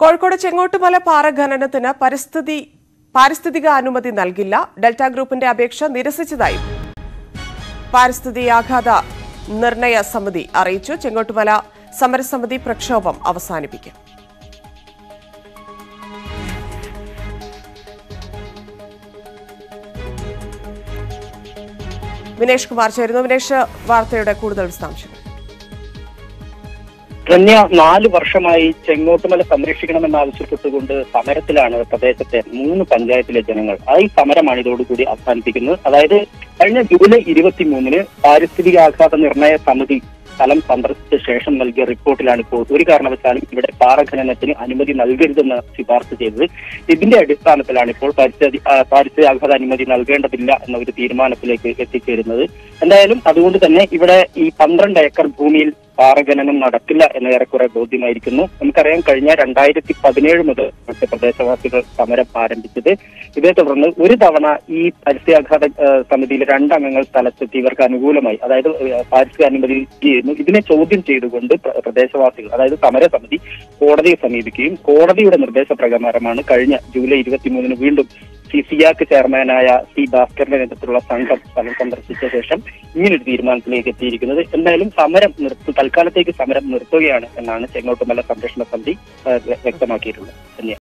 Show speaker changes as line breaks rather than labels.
കോഴിക്കോട് ചെങ്ങോട്ടുമല പാറ ഖനനത്തിന് പരിസ്ഥിതി പാരിസ്ഥിതിക അനുമതി നൽകില്ല ഡെൽറ്റ ഗ്രൂപ്പിന്റെ അപേക്ഷ നിരസിച്ചതായും പാരിസ്ഥിതി ആഘാത നിർണയ സമിതി അറിയിച്ചു ചെങ്ങോട്ടുമല സമരസമിതി പ്രക്ഷോഭം അവസാനിപ്പിക്കും വിനേഷ് കുമാർ ചേരുന്നു വിനേഷ് വാർത്തയുടെ കൂടുതൽ വിശദാംശങ്ങൾ
ധന്യ നാല് വർഷമായി ചെങ്ങോട്ടുമല സംരക്ഷിക്കണമെന്നാവശ്യപ്പെട്ടുകൊണ്ട് സമരത്തിലാണ് പ്രദേശത്തെ മൂന്ന് പഞ്ചായത്തിലെ ജനങ്ങൾ ആ ഈ സമരമാണ് ഇതോടുകൂടി അവസാനിപ്പിക്കുന്നത് അതായത് കഴിഞ്ഞ ജൂലൈ ഇരുപത്തി മൂന്നിന് പാരിസ്ഥിതിക ആഘാത നിർണയ സമിതി സ്ഥലം സന്ദർശിച്ച ശേഷം നൽകിയ റിപ്പോർട്ടിലാണ് ഇപ്പോൾ ഒരു കാരണവശാലും ഇവിടെ പാറ ഖനനത്തിന് അനുമതി നൽകരുതെന്ന് ശുപാർശ ചെയ്തത് ഇതിന്റെ അടിസ്ഥാനത്തിലാണ് ഇപ്പോൾ പരിസ്ഥിതി ആ, പാരിസ്ഥിതിക ആഘാത അനുമതി നൽകേണ്ടതില്ല എന്ന ഒരു തീരുമാനത്തിലേക്ക് എത്തിച്ചേരുന്നത് എന്തായാലും അതുകൊണ്ട് തന്നെ ഇവിടെ ഈ പന്ത്രണ്ട് ഏക്കർ ഭൂമിയിൽ പാറഖനനം നടക്കില്ല എന്ന് ഏറെക്കുറെ ബോധ്യമായിരിക്കുന്നു നമുക്കറിയാം കഴിഞ്ഞ രണ്ടായിരത്തി പതിനേഴ് മുതൽ മറ്റ് പ്രദേശവാസികൾ സമരം ആരംഭിച്ചത് ഇതേ തുടർന്ന് ഒരു തവണ ഈ പരിസ്ഥിതിയാഘാത ഏഹ്, സമിതിയിലെ രണ്ടംഗങ്ങൾ സ്ഥലത്തെത്തി ഇവർക്ക് അനുകൂലമായി അതായത് ഏഹ്, പാരിസ്ഥിതിക അനുമതി ചെയ്യുന്നു ഇതിനെ ചോദ്യം ചെയ്തുകൊണ്ട് പ്ര- പ്രദേശവാസികൾ അതായത് സമരസമിതി കോടതിയെ സമീപിക്കുകയും കോടതിയുടെ നിർദ്ദേശപ്രകാരമാണ് കഴിഞ്ഞ ജൂലൈ ഇരുപത്തിമൂന്നിന് വീണ്ടും സി സിയാക്ക് ചെയർമാനായ സി ഭാസ്കറിന്റെ നേതൃത്വത്തിലുള്ള സംഘം സ്ഥലം സന്ദർശിച്ച ശേഷം ഇങ്ങനൊരു തീരുമാനത്തിലേക്ക് എത്തിയിരിക്കുന്നത് എന്തായാലും സമരം നിർത്തി തൽക്കാലത്തേക്ക് സമരം നിർത്തുകയാണ് എന്നാണ് ചെങ്ങോട്ടുമല സംരക്ഷണ സമിതി ഏഹ്, വ്യക്തമാക്കിയിട്ടുള്ളത് ധന്യ